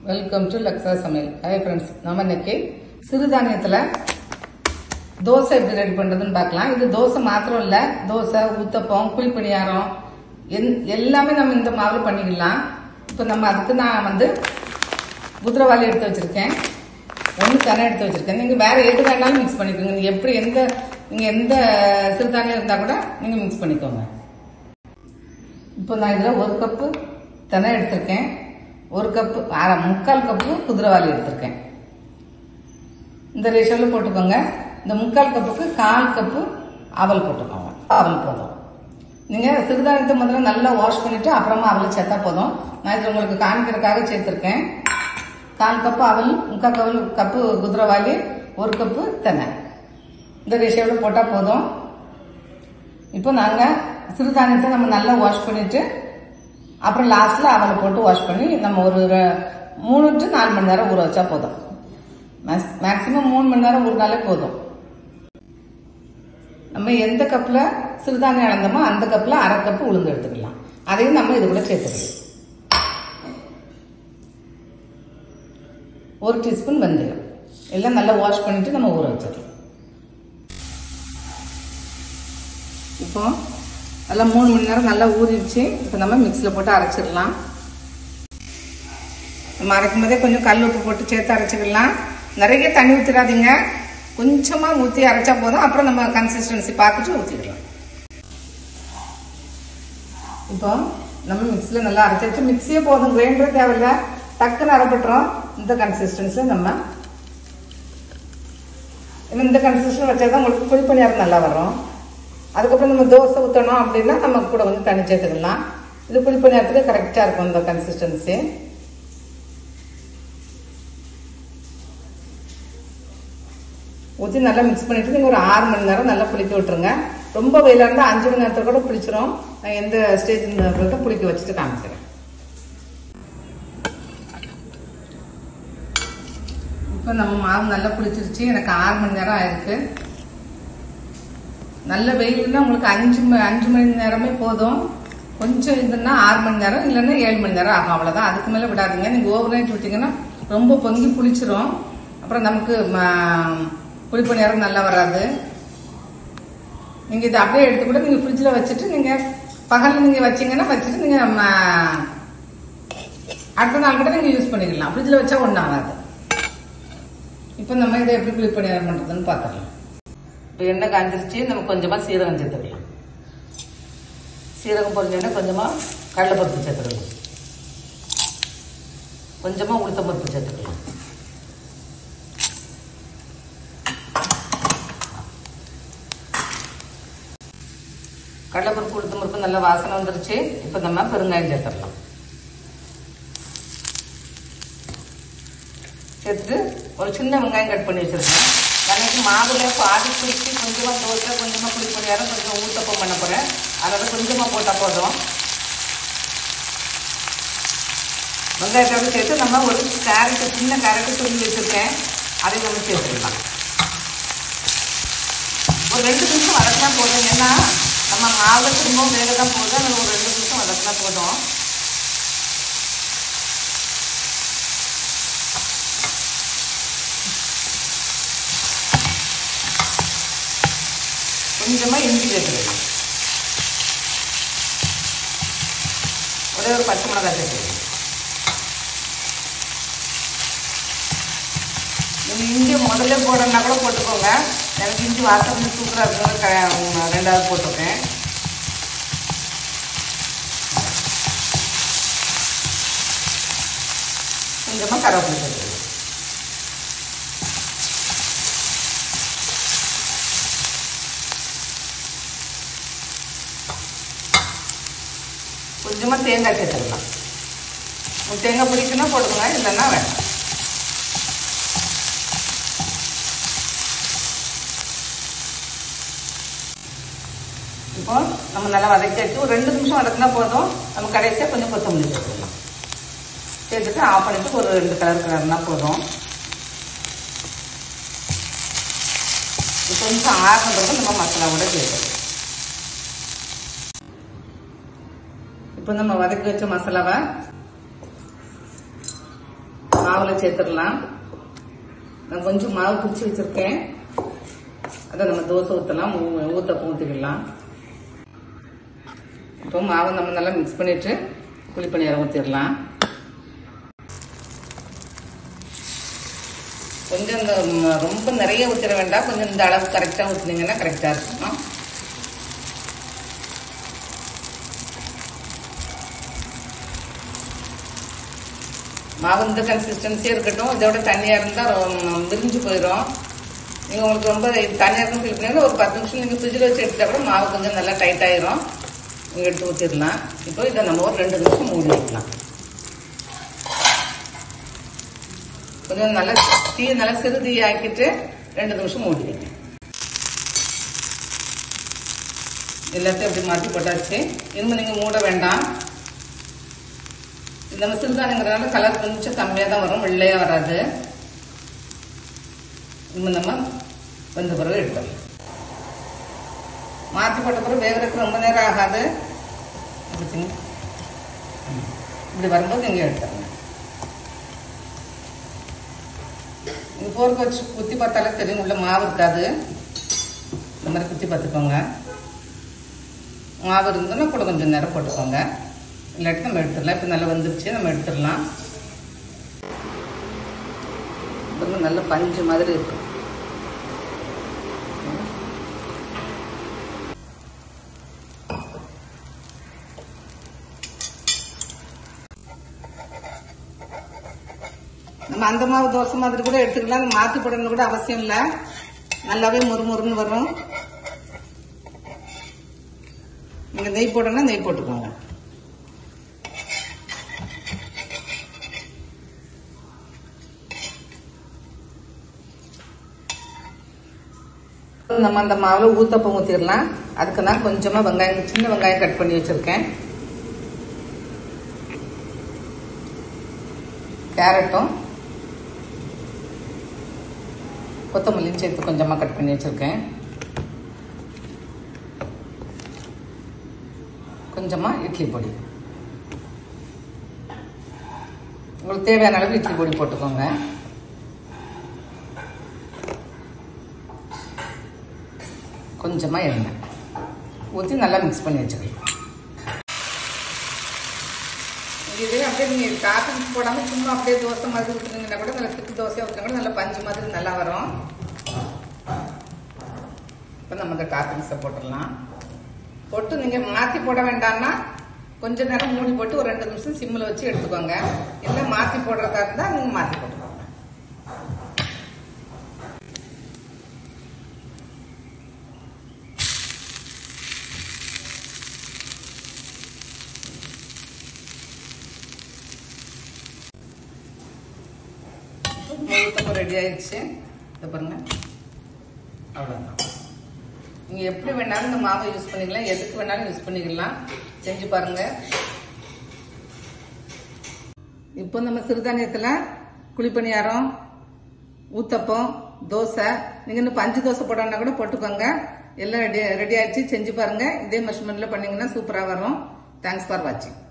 welcome to லக்ஸா சமையல் hi friends நம்ம இன்னைக்கு சிறுதானியத்தில் தோசை எப்படி ரெடி பண்ணுறதுன்னு பார்க்கலாம் இது தோசை மாத்திரம் இல்லை தோசை ஊத்தப்பம் குழிப்பணியாரம் என் எல்லாமே நம்ம இந்த மாவில் பண்ணிக்கலாம் இப்போ நம்ம அதுக்கு நான் வந்து குதிரவாளி எடுத்து வச்சுருக்கேன் ஒன்று தனை எடுத்து வச்சுருக்கேன் நீங்கள் வேறு எது வேணாலும் மிக்ஸ் பண்ணிக்கோங்க நீங்கள் எப்படி எந்த நீங்கள் எந்த சிறுதானியம் இருந்தால் கூட நீங்கள் மிக்ஸ் பண்ணிக்கோங்க இப்போ நான் இதில் ஒரு கப்பு தெனை எடுத்திருக்கேன் ஒரு கப்பு அரை முக்கால் கப்பு குதிரைவாளி எடுத்திருக்கேன் இந்த ரேஷியோவில் போட்டுக்கோங்க இந்த முக்கால் கப்புக்கு கால் கப்பு அவல் போட்டுக்கோங்க அவல் போதும் நீங்கள் சிறுதானியத்தை முதல்ல நல்லா வாஷ் பண்ணிவிட்டு அப்புறமா அவலை சேர்த்தா போதும் நான் இதில் உங்களுக்கு காமிக்கிறதுக்காக சேர்த்துருக்கேன் கால் கப்பு அவல் முக்கால் கவல் கப்பு குதிரைவாளி ஒரு கப்பு தெனை இந்த ரேஷியோவில் போட்டால் போதும் இப்போ நாங்கள் சிறுதானியத்தை நம்ம நல்லா வாஷ் பண்ணிட்டு அப்புறம் லாஸ்ட்ல அவலை போட்டு வாஷ் பண்ணி நம்ம ஒரு ர- மூணு டு நாலு மணி நேரம் ஊற வச்சா போதும் மேக்சிமம் மூணு மணி நேரம் ஊறினாலே போதும் நம்ம எந்த கப்பில் சிறுதானியம் அளந்தோமோ அந்த கப்பில் அரை கப்பு உளுந்து எடுத்துக்கலாம் அதையும் நம்ம இது கூட சேர்த்துக்கலாம் ஒரு டீஸ்பூன் வெந்தயம் எல்லாம் நல்லா வாஷ் பண்ணிட்டு நம்ம ஊற வச்சிடலாம் இப்போ நல்லா மூணு மணி நேரம் நல்லா ஊறிடுச்சு இப்போ நம்ம மிக்சியில் போட்டு அரைச்சிடலாம் நம்ம அரைக்கும் போதே கொஞ்சம் கல் உப்பு போட்டு சேர்த்து அரைச்சிடலாம் நிறைய தண்ணி ஊற்றிடாதீங்க கொஞ்சமாக ஊற்றி அரைச்சா போதும் அப்புறம் நம்ம கன்சிஸ்டன்சி பார்த்துட்டு ஊற்றிடலாம் இப்போ நம்ம மிக்சியில் நல்லா அரைச்சாச்சு மிக்சியே போதும் கிரைண்டரே தேவையில்ல டக்குன்னு அரைப்பட்டுரும் இந்த கன்சிஸ்டன்ஸில் நம்ம இன்னும் இந்த கன்சிஸ்டன் வச்சா தான் உங்களுக்கு புளி பணியாரம் நல்லா வரும் அதுக்கப்புறம் நம்ம தோசை ஊற்றணும் அப்படின்னா நம்ம கூட வந்து தண்ணி சேர்த்துக்கலாம் இது புளி பணியாரத்துக்கு கரெக்டாக இருக்கும் இந்த கன்சிஸ்டன்சி ஊற்றி நல்லா மிக்ஸ் பண்ணிட்டு நீங்கள் ஒரு ஆறு மணி நேரம் நல்லா புளிக்க விட்டுருங்க ரொம்ப வெயிலாக இருந்தால் அஞ்சு மணி நேரத்தில் கூட புளிச்சிரும் நான் எந்த ஸ்டேஜ் புளிக்க வச்சுட்டு காமிக்கிறேன் இப்போ நம்ம மாவு நல்லா புளிச்சிருச்சு எனக்கு ஆறு மணி நேரம் ஆயிருக்கு நல்ல வெயில்னா உங்களுக்கு அஞ்சு ம- அஞ்சு மணி நேரமே போதும் கொஞ்சம் இதுன்னா ஆறு மணி நேரம் இல்லைன்னா ஏழு மணி நேரம் ஆகும் அவ்வளோதான் அதுக்கு மேலே விடாதீங்க நீங்கள் ஓவர் நைட் விட்டீங்கன்னா ரொம்ப பொங்கி புளிச்சிரும் அப்புறம் நமக்கு ம- புளிப்பு நேரம் நல்லா வராது நீங்கள் இதை அப்படியே எடுத்து கூட நீங்கள் ஃப்ரிட்ஜில் வச்சுட்டு நீங்கள் பகலில் நீங்கள் வச்சீங்கன்னா வச்சுட்டு நீங்கள் ம- அடுத்த நாள் கூட நீங்கள் யூஸ் பண்ணிக்கலாம் ஃப்ரிட்ஜில் வச்சா ஒன்றும் ஆகாது இப்போ நம்ம இதை எப்படி புளிப்பு நேரம் பண்ணுறதுன்னு பார்த்துக்கலாம் இப்போ எண்ணெய் காஞ்சிருச்சு நம்ம கொஞ்சமாக சீரகம் சேர்த்துக்கலாம் சீரகம் பொரிஞ்சோடனே கொஞ்சமாக கடலைப்பருப்பு சேர்த்துக்கலாம் கொஞ்சமாக உளுத்தம்பருப்பு சேர்த்துக்கலாம் கடலைப்பருப்பு உளுத்தம்பருப்பு நல்லா வாசனை வந்துருச்சு இப்போ நம்ம பெருங்காயம் சேர்த்துடலாம் சேர்த்துட்டு ஒரு சின்ன வெங்காயம் கட் பண்ணி வச்சிருக்கேன் எனக்கு மாவுல பாதி பிடிச்சி கொஞ்சமாக தோசை கொஞ்சமாக புளி பணியாரம் கொஞ்சம் ஊத்தப்பம் பண்ண போகிறேன் அதனால் கொஞ்சமாக போட்டால் போதும் வெங்காயத்தோடு சேர்த்து நம்ம ஒரு கேரட்டு சின்ன கேரட்டு துருவி வச்சுருக்கேன் அதை நம்ம சேர்த்துக்கலாம் ஒரு ரெண்டு நிமிஷம் வதக்கினா போதும் ஏன்னா நம்ம மாவு திரும்பவும் வேக தான் போதும் அதில் ஒரு ரெண்டு நிமிஷம் வதக்கினா போதும் கொஞ்சமாக இஞ்சி சேர்த்துக்கலாம் ஒரே ஒரு பச்சை மிளகாய் சேர்த்துக்கலாம் நீங்கள் இஞ்சி முதல்ல போடுறதுனா கூட போட்டுக்கோங்க எனக்கு இஞ்சி வாசனை சூப்பராக இருக்கிறது க ரெண்டாவது போட்டிருக்கேன் கொஞ்சமாக கருவேப்பிலை சேர்த்துக்கலாம் கொஞ்சமாக தேங்காய் சேர்த்துக்கலாம் உங்களுக்கு தேங்காய் பிடிக்குன்னா போடுங்க இல்லைன்னா வேண்டாம் இப்போ நம்ம நல்லா வதக்கி வச்சு ஒரு ரெண்டு நிமிஷம் வதக்கினா போதும் நம்ம கடைசியாக கொஞ்சம் கொத்தமல்லி சேர்த்துக்கலாம் சேர்த்துட்டு ஆஃப் பண்ணிட்டு ஒரு ரெண்டு கலர் கலர்னா போதும் இப்போ கொஞ்சம் ஆறுனதுக்கு நம்ம மசாலாவோட சேர்த்துக்கலாம் இப்போ நம்ம வதக்கி வச்ச மசாலாவை மாவுல சேர்த்துடலாம் நான் கொஞ்சம் மாவு பிடிச்சி வச்சிருக்கேன் அதை நம்ம தோசை ஊற்றலாம் ஊத்தப்பம் ஊற்றிக்கலாம் இப்போ மாவை நம்ம நல்லா மிக்ஸ் பண்ணிட்டு குழி பணியாரம் ஊற்றிடலாம் கொஞ்சம் இந்த ம், ரொம்ப நிறைய ஊற்றிட வேண்டாம் கொஞ்சம் இந்த அளவு கரெக்டாக ஊற்றினீங்கன்னா கரெக்டாக இருக்கும் மாவு இந்த கன்சிஸ்டன்சியே இருக்கட்டும் இதோட தண்ணியாக இருந்தால் விரிஞ்சு போயிடும் நீங்கள் உங்களுக்கு ரொம்ப இது தண்ணியாக இருக்கும் ஃபில் பண்ணி ஒரு பத்து நிமிஷம் நீங்கள் ஃப்ரிட்ஜில் வச்சு எடுத்துட்டா கூட மாவு கொஞ்சம் நல்லா டைட் ஆயிரும் நீங்கள் எடுத்து ஊற்றிடலாம் இப்போ இதை நம்ம ஒரு ரெண்டு நிமிஷம் மூடி வைக்கலாம் கொஞ்சம் நல்லா தீ நல்லா சிறு தீ ஆக்கிட்டு ரெண்டு நிமிஷம் மூடி வைங்க எல்லாத்தையும் அப்படி மாற்றி போட்டாச்சு இனிமே நீங்கள் மூட வேண்டாம் இந்த நம்ம சிறுதானியங்கிறதுனால கலர் கொஞ்சம் கம்மியாக தான் வரும் வெள்ளையாக வராது இனிமே நம்ம வெந்த பிறகு எடுத்துடலாம் மாற்றி போட்ட பிறகு வேகிறதுக்கு ரொம்ப நேரம் ஆகாது இப்படிங்க இப்படி வரும்போது நீங்கள் எடுத்துடலாம் நீங்கள் போருக்கு வச்சு குத்தி பார்த்தாலே தெரியும் உள்ள மாவு இருக்காது இந்த மாதிரி குத்தி பார்த்துக்கோங்க மாவு இருந்ததுன்னா கூட கொஞ்சம் நேரம் போட்டுக்கோங்க இல்லாட்டி நம்ம எடுத்துடலாம் இப்போ நல்லா வந்துருச்சு நம்ம எடுத்துடலாம் ரொம்ப நல்ல பஞ்சு மாதிரி இருக்கு நம்ம அந்த மாவு தோசை மாதிரி கூட எடுத்துக்கலாம் அது மாற்றி போடணும் கூட அவசியம் இல்லை நல்லாவே முறுமுறுன்னு வரும் நீங்க நெய் போடணும்னா நெய் போட்டுக்கோங்க நம்ம அந்த மாவுல ஊத்தப்பம் ஊத்திடலாம் அதுக்கு நான் கொஞ்சமா வெங்காயம் சின்ன வெங்காயம் கட் பண்ணி வச்சிருக்கேன் கேரட்டும் கொத்தமல்லியும் சேர்த்து கொஞ்சமா கட் பண்ணி வச்சிருக்கேன் கொஞ்சமா இட்லி பொடி உங்களுக்கு தேவையான அளவு இட்லி பொடி போட்டுக்கோங்க கொஞ்சமா எண்ணெய் ஊற்றி நல்லா மிக்ஸ் பண்ணி வச்சுக்கலாம் இது அப்படியே நீங்கள் காஃபி போடாமல் சும்மா அப்படியே தோசை மாதிரி ஊற்றுனீங்கன்னா கூட நல்லா திக்கு தோசை ஊற்றினா கூட நல்லா பஞ்சு மாதிரி நல்லா வரும் இப்போ நம்ம இந்த காஃபி மிக்ஸை போட்டுடலாம் போட்டு நீங்கள் மாற்றி போட வேண்டாம்னா கொஞ்ச நேரம் மூடி போட்டு ஒரு ரெண்டு நிமிஷம் சிம்மில் வச்சு எடுத்துக்கோங்க இல்லை மாற்றி போடுறதா இருந்தால் நீங்கள் மாற்றி போட்டுக்கோங்க ஊத்தப்பம் ரெடி ஆயிடுச்சு இதை பாருங்க அவ்வளோதான் நீங்கள் எப்படி வேணாலும் இந்த மாவை யூஸ் பண்ணிக்கலாம் எதுக்கு வேணாலும் யூஸ் பண்ணிக்கலாம் செஞ்சு பாருங்க இப்போ நம்ம சிறுதானியத்தில் குழிப்பணியாரம் ஊத்தப்பம் தோசை நீங்கள் இன்னும் பஞ்சு தோசை போடணும்னா கூட போட்டுக்கோங்க எல்லாம் ரெடி ரெடி ஆயிடுச்சு செஞ்சு பாருங்க இதே மெஷர்மெண்ட்ல பண்ணீங்கன்னா சூப்பராக வரும் தேங்க்ஸ் ஃபார் வாட்சிங்